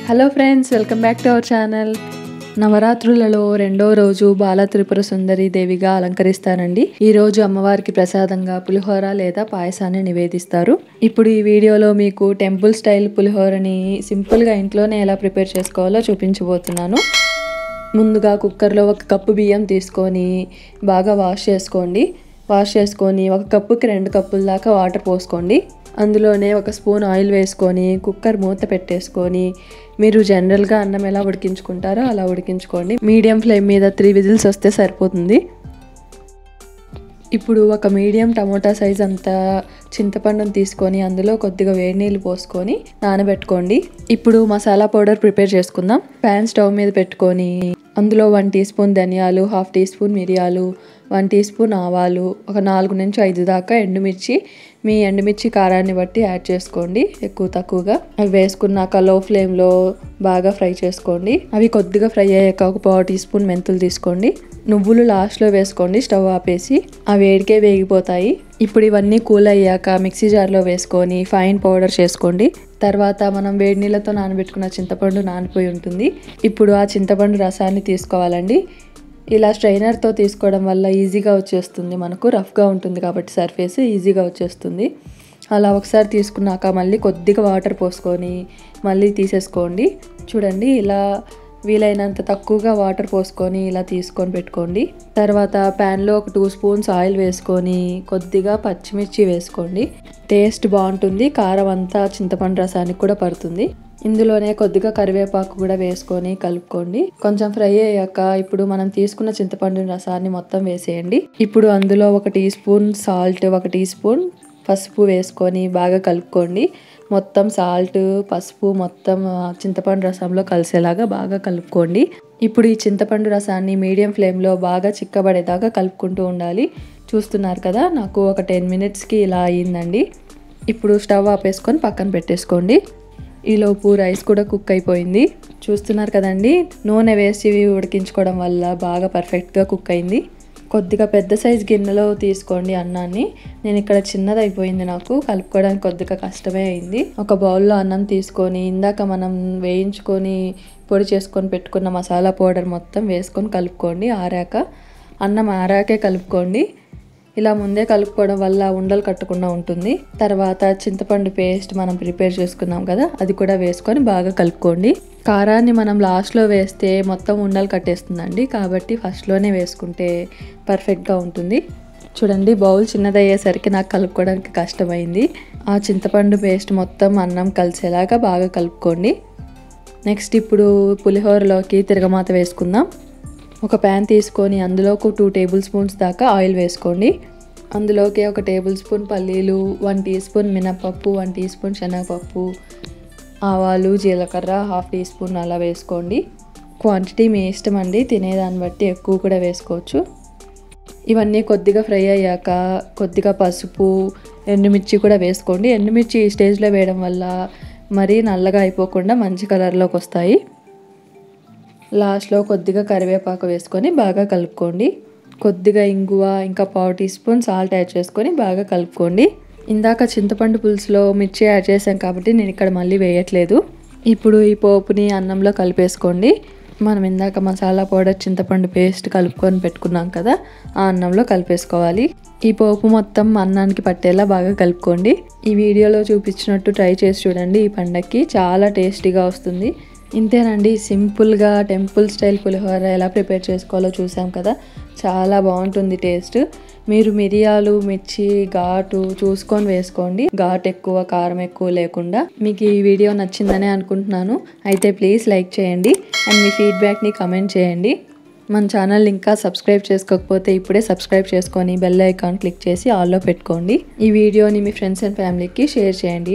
hello friends welcome back to our channel నవరాత్రులలో రెండో రోజు బాల త్రిపుర సుందరి దేవిగా అలంకరిస్తానండి ఈ రోజు అమ్మవారికి ప్రసాదంగా పులిహోర లేదా పాయసాన్ని నివేదిస్తారు ఇప్పుడు ఈ వీడియోలో మీకు టెంపుల్ స్టైల్ పులిహోరని సింపుల్గా ఇంట్లోనే ఎలా ప్రిపేర్ చేసుకోవాలో చూపించబోతున్నాను ముందుగా కుక్కర్లో ఒక కప్పు బియ్యం తీసుకొని బాగా వాష్ చేసుకోండి వాష్ చేసుకొని ఒక కప్పుకి రెండు కప్పుల దాకా వాటర్ పోసుకోండి అందులోనే ఒక స్పూన్ ఆయిల్ వేసుకొని కుక్కర్ మూత పెట్టేసుకొని మీరు జనరల్గా అన్నం ఎలా ఉడికించుకుంటారో అలా ఉడికించుకోండి మీడియం ఫ్లేమ్ మీద త్రీ విజిల్స్ వస్తే సరిపోతుంది ఇప్పుడు ఒక మీడియం టమోటా సైజ్ అంత చింతపండును తీసుకొని అందులో కొద్దిగా వేడి నీళ్ళు పోసుకొని నానబెట్టుకోండి ఇప్పుడు మసాలా పౌడర్ ప్రిపేర్ చేసుకుందాం ప్యాన్ స్టవ్ మీద పెట్టుకొని అందులో వన్ టీ స్పూన్ ధనియాలు హాఫ్ టీ స్పూన్ మిరియాలు వన్ టీ స్పూన్ ఆవాలు ఒక నాలుగు నుంచి ఐదు దాకా ఎండుమిర్చి మీ ఎండుమిర్చి కారాన్ని బట్టి యాడ్ చేసుకోండి ఎక్కువ తక్కువగా అవి వేసుకున్నాక లో ఫ్లేమ్లో బాగా ఫ్రై చేసుకోండి అవి కొద్దిగా ఫ్రై అయ్యాక ఒక పావు టీ స్పూన్ మెంతులు తీసుకోండి నువ్వులు లాస్ట్లో వేసుకోండి స్టవ్ ఆపేసి ఆ వేడికే వేగిపోతాయి ఇప్పుడు ఇవన్నీ కూల్ అయ్యాక మిక్సీ జార్లో వేసుకొని ఫైన్ పౌడర్ చేసుకోండి తర్వాత మనం వేడి నీళ్ళతో నానబెట్టుకున్న చింతపండు నానిపోయి ఉంటుంది ఇప్పుడు ఆ చింతపండు రసాన్ని తీసుకోవాలండి ఇలా స్ట్రైనర్తో తీసుకోవడం వల్ల ఈజీగా వచ్చేస్తుంది మనకు రఫ్గా ఉంటుంది కాబట్టి సర్ఫేస్ ఈజీగా వచ్చేస్తుంది అలా ఒకసారి తీసుకున్నాక మళ్ళీ కొద్దిగా వాటర్ పోసుకొని మళ్ళీ తీసేసుకోండి చూడండి ఇలా వీలైనంత తక్కువగా వాటర్ పోసుకొని ఇలా తీసుకొని పెట్టుకోండి తర్వాత ప్యాన్లో ఒక టూ స్పూన్స్ ఆయిల్ వేసుకొని కొద్దిగా పచ్చిమిర్చి వేసుకోండి టేస్ట్ బాగుంటుంది కారం అంతా చింతపండు రసానికి కూడా పడుతుంది ఇందులోనే కొద్దిగా కరివేపాకు కూడా వేసుకొని కలుపుకోండి కొంచెం ఫ్రై అయ్యాక ఇప్పుడు మనం తీసుకున్న చింతపండు రసాన్ని మొత్తం వేసేయండి ఇప్పుడు అందులో ఒక టీ స్పూన్ సాల్ట్ ఒక టీ స్పూన్ పసుపు వేసుకొని బాగా కలుపుకోండి మొత్తం సాల్ట్ పసుపు మొత్తం చింతపండు రసంలో కలిసేలాగా బాగా కలుపుకోండి ఇప్పుడు ఈ చింతపండు రసాన్ని మీడియం ఫ్లేమ్లో బాగా చిక్కబడేదాకా కలుపుకుంటూ ఉండాలి చూస్తున్నారు కదా నాకు ఒక టెన్ మినిట్స్కి ఇలా అయ్యిందండి ఇప్పుడు స్టవ్ ఆపేసుకొని పక్కన పెట్టేసుకోండి ఈలోపు రైస్ కూడా కుక్ అయిపోయింది చూస్తున్నారు కదండి నూనె వేసి ఉడికించుకోవడం వల్ల బాగా పర్ఫెక్ట్గా కుక్ అయింది కొద్దిగా పెద్ద సైజ్ గిన్నెలో తీసుకోండి అన్నాన్ని నేను ఇక్కడ చిన్నది అయిపోయింది నాకు కలుపుకోవడానికి కొద్దిగా కష్టమే అయింది ఒక బౌల్లో అన్నం తీసుకొని ఇందాక మనం వేయించుకొని పొడి చేసుకొని పెట్టుకున్న మసాలా పౌడర్ మొత్తం వేసుకొని కలుపుకోండి ఆరాక అన్నం ఆరాకే కలుపుకోండి ఇలా ముందే కలుపుకోవడం వల్ల ఉండలు కట్టకుండా ఉంటుంది తర్వాత చింతపండు పేస్ట్ మనం ప్రిపేర్ చేసుకున్నాం కదా అది కూడా వేసుకొని బాగా కలుపుకోండి కారాన్ని మనం లాస్ట్లో వేస్తే మొత్తం ఉండలు కట్టేస్తుందండి కాబట్టి ఫస్ట్లోనే వేసుకుంటే పర్ఫెక్ట్గా ఉంటుంది చూడండి బౌల్ చిన్నదయ్యేసరికి నాకు కలుపుకోవడానికి కష్టమైంది ఆ చింతపండు పేస్ట్ మొత్తం అన్నం కలిసేలాగా బాగా కలుపుకోండి నెక్స్ట్ ఇప్పుడు పులిహోరలోకి తిరగమాత వేసుకుందాం ఒక ప్యాన్ తీసుకొని అందులో ఒక టూ టేబుల్ స్పూన్స్ దాకా ఆయిల్ వేసుకోండి అందులోకి ఒక టేబుల్ స్పూన్ పల్లీలు వన్ టీ స్పూన్ మినపప్పు వన్ టీ స్పూన్ శనగపప్పు ఆవాలు జీలకర్ర హాఫ్ టీ స్పూన్ అలా వేసుకోండి క్వాంటిటీ మీ ఇష్టం అండి తినేదాన్ని బట్టి ఎక్కువ కూడా వేసుకోవచ్చు ఇవన్నీ కొద్దిగా ఫ్రై అయ్యాక కొద్దిగా పసుపు ఎండుమిర్చి కూడా వేసుకోండి ఎండుమిర్చి ఈ స్టేజ్లో వేయడం వల్ల మరీ నల్లగా అయిపోకుండా మంచి కలర్లోకి వస్తాయి లాస్ట్లో కొద్దిగా కరివేపాకు వేసుకొని బాగా కలుపుకోండి కొద్దిగా ఇంగువ ఇంకా పావు టీ స్పూన్ సాల్ట్ యాడ్ చేసుకొని బాగా కలుపుకోండి ఇందాక చింతపండు పులుసులో మిర్చి యాడ్ చేసాం కాబట్టి నేను ఇక్కడ మళ్ళీ వేయట్లేదు ఇప్పుడు ఈ పోపుని అన్నంలో కలిపేసుకోండి మనం ఇందాక మసాలా పౌడర్ చింతపండు పేస్ట్ కలుపుకొని పెట్టుకున్నాం కదా ఆ అన్నంలో కలిపేసుకోవాలి ఈ పోపు మొత్తం అన్నానికి పట్టేలా బాగా కలుపుకోండి ఈ వీడియోలో చూపించినట్టు ట్రై చేసి చూడండి ఈ పండక్కి చాలా టేస్టీగా వస్తుంది ఇంతేనండి సింపుల్గా టెంపుల్ స్టైల్ పులిహోర ఎలా ప్రిపేర్ చేసుకోవాలో చూసాం కదా చాలా బాగుంటుంది టేస్ట్ మీరు మిరియాలు మిర్చి ఘాటు చూసుకొని వేసుకోండి ఘాటు ఎక్కువ కారం ఎక్కువ లేకుండా మీకు ఈ వీడియో నచ్చిందనే అనుకుంటున్నాను అయితే ప్లీజ్ లైక్ చేయండి అండ్ మీ ఫీడ్బ్యాక్ని కమెంట్ చేయండి మన ఛానల్ ఇంకా సబ్స్క్రైబ్ చేసుకోకపోతే ఇప్పుడే సబ్స్క్రైబ్ చేసుకొని బెల్ ఐకాన్ క్లిక్ చేసి ఆల్లో పెట్టుకోండి ఈ వీడియోని మీ ఫ్రెండ్స్ అండ్ ఫ్యామిలీకి షేర్ చేయండి